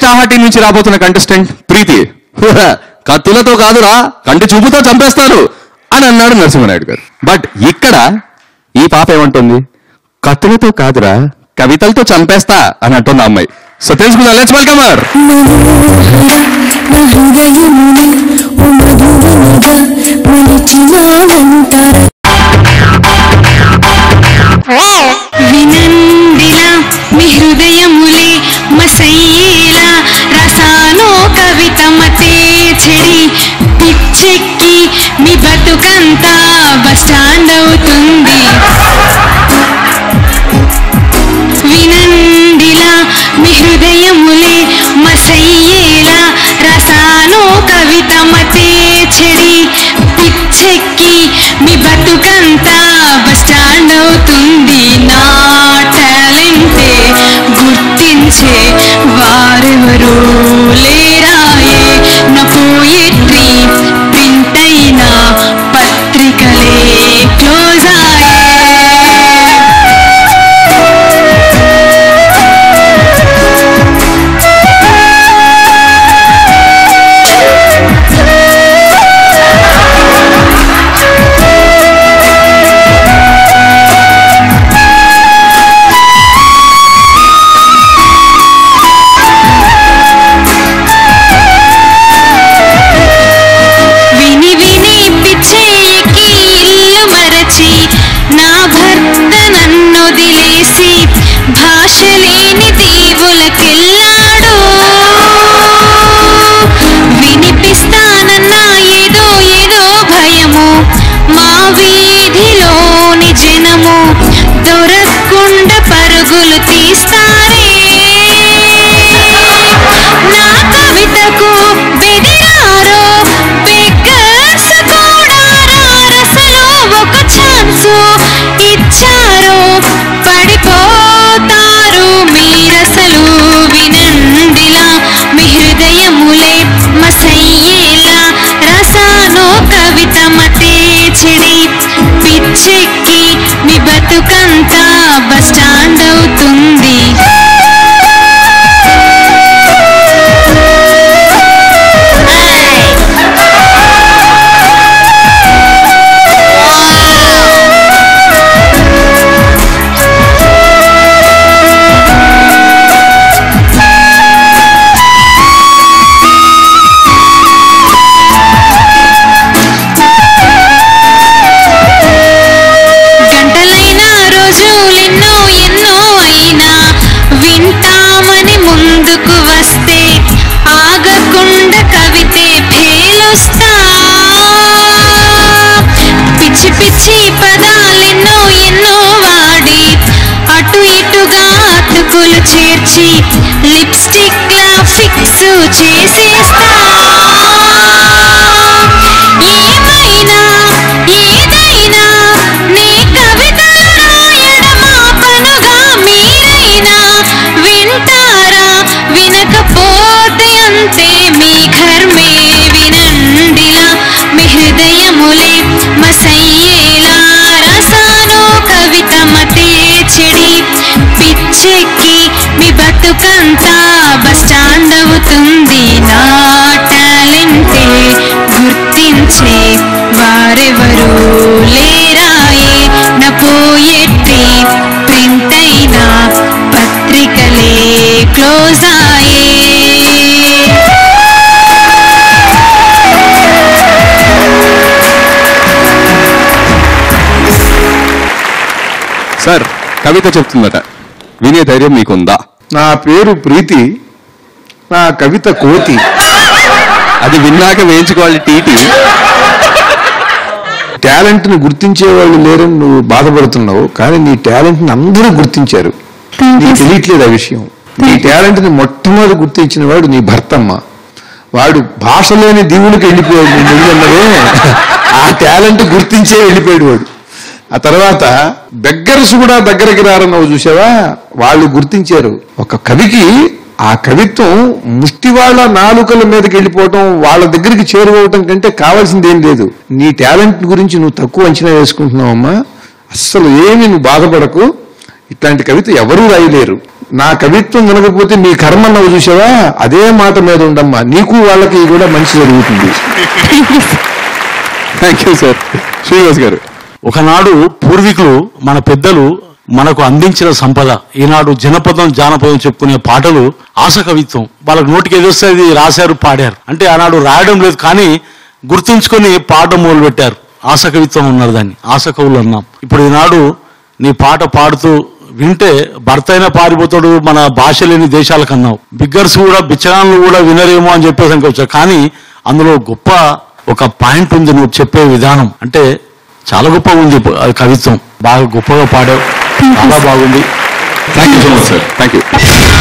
సాహాటి నుంచి రాబోతున్న కంటెస్టెంట్ ప్రీతి కత్తులతో కాదురా కంటి చూపుతో చంపేస్తారు అని అన్నాడు నరసింహనాయుడు గారు బట్ ఇక్కడ ఈ పాప ఏమంటుంది కత్తులతో కాదురా కవితలతో చంపేస్తా అని అంటుంది ఆ అమ్మాయి సో తెలుసుకుందా లెట్స్ వెల్కమ్ హర్ వినండిలా మీ హృదయములే మసయ్యేలా రసాలో కవిత మతే చెడి పిచ్చెక్కి మీ బతుకంతా బస్టాండ్ అవుతుంది వినండిలా మీ హృదయములే మసయ్యేలా రసాలో కవిత మతే చెడి పిచ్చెక్కి మీ బతుకంతా బస్టాండ్ అవుతుంది నా టాలెంటే గుర్తించే వారెవరు లేరాయే నా పోయిట్రీ ప్రింట్ అయిన పత్రికలే క్లోజ్ అయ్యే విని విని పిచ్చేకి ఇల్లు మరచి నా భర్త నన్ను వదిలేసి భాష లేని దీవులకెళ్ళాడు వినిపిస్తానన్నా ఏదో ఏదో భయము మా వీధిలోని జనము దొరకకుండా పరుగులు తీస్తారే నా కవితకు బెదిరారో బెగ్గర్స్ కూడా రారసలో ఒక ఛాన్సు ఇచ్చారో పడిపోతారు మీరసలు వినండిలా మీ హృదయములే మసయ్యేలా రసానో కవిత మతే చెడి పిచ్చెక్కి మీ బతుకంతా బస్టాండ్ అవుతుంది గంటలైనా రోజులెన్నో ఎన్నో అయినా వింటామని ముందుకు వస్తే ఆగకుండా కవితే ఫేలొస్తా పిచ్చి పిచ్చి పదాలెన్నో ఎన్నో వాడి అటు ఇటుగా అతుకులు చేర్చి లిప్స్టిక్ లా ఫిక్స్ చేసేస్తా ఏమైనా ఏదైనా నీ కవితలు రాయడమా పనుగా మీరైనా వింటారా వినకపోతే అంతే మీ ఘర్మే వినండిలా మీ హృదయములే మసయ్యేలా రసానో కవిత మతే చెడి పిచ్చెక్కి మీ బతుకంతా బస్టాండ్ అవుతుంది నా టాలెంటే గుర్తించే వారెవరు లేరాయే నా పోయెట్టి ప్రింట్ అయిన పత్రికలే క్లోజ్ అయ్యే సార్ కవిత చెప్తుందట వినే ధైర్యం మీకుందా నా పేరు ప్రీతి నా కవిత కోతి అది విన్నాక వేయించుకోవాలి టీటీ టాలెంట్ ని గుర్తించే వాళ్ళు లేరని నువ్వు బాధపడుతున్నావు కానీ నీ టాలెంట్ ని అందరూ గుర్తించారు నీకు తెలియట్లేదు ఆ విషయం నీ టాలెంట్ ని మొట్టమొదటి గుర్తించిన వాడు నీ భర్తమ్మ వాడు భాషలోని దీవునికి వెళ్ళిపోయాడు నువ్వు ముందు అన్నదే ఆ టాలెంట్ గుర్తించే వెళ్ళిపోయాడు వాడు ఆ తర్వాత బెగ్గర్స్ కూడా దగ్గరికి రారన్నావు చూసావా వాళ్ళు గుర్తించారు ఒక కవికి ఆ కవిత్వం ముష్టి వాళ్ళ నాలుకల మీదకి వెళ్ళిపోవటం వాళ్ళ దగ్గరికి చేరుకోవటం కంటే కావాల్సింది ఏం లేదు నీ టాలెంట్ గురించి నువ్వు తక్కువ అంచనా వేసుకుంటున్నావమ్మా అస్సలు ఏమి నువ్వు బాధపడకు ఇట్లాంటి కవిత ఎవరూ రాయలేరు నా కవిత్వం వినకపోతే నీ కర్మ నువ్వు చూసావా అదే మాట మీద ఉండమ్మా నీకు వాళ్ళకి కూడా మంచి జరుగుతుంది థ్యాంక్ యూ సార్ శ్రీనివాస్ గారు ఒకనాడు పూర్వీకులు మన పెద్దలు మనకు అందించిన సంపద ఈనాడు జనపదం జానపదం చెప్పుకునే పాటలు ఆశ కవిత్వం వాళ్ళకి నోటికి ఎదొస్తే అది రాశారు పాడారు అంటే ఆనాడు రాయడం లేదు కానీ గుర్తుంచుకొని పాడడం మొదలు పెట్టారు ఆశ కవిత్వం ఉన్నారు దాన్ని ఆశ కవులు అన్నాం ఇప్పుడు ఈనాడు నీ పాట పాడుతూ వింటే భర్త అయినా పారిపోతాడు మన భాష లేని దేశాలకు అన్నావు బిగ్గర్స్ కూడా బిచ్చనాలు కూడా వినరేమో అని చెప్పేసి అనుకోవచ్చు కానీ అందులో గొప్ప ఒక పాయింట్ ఉంది నువ్వు చెప్పే విధానం అంటే చాలా గొప్ప ఉంది అది కవిత్వం బాగా గొప్పగా పాడావు చాలా బాగుంది thank you so much sir thank you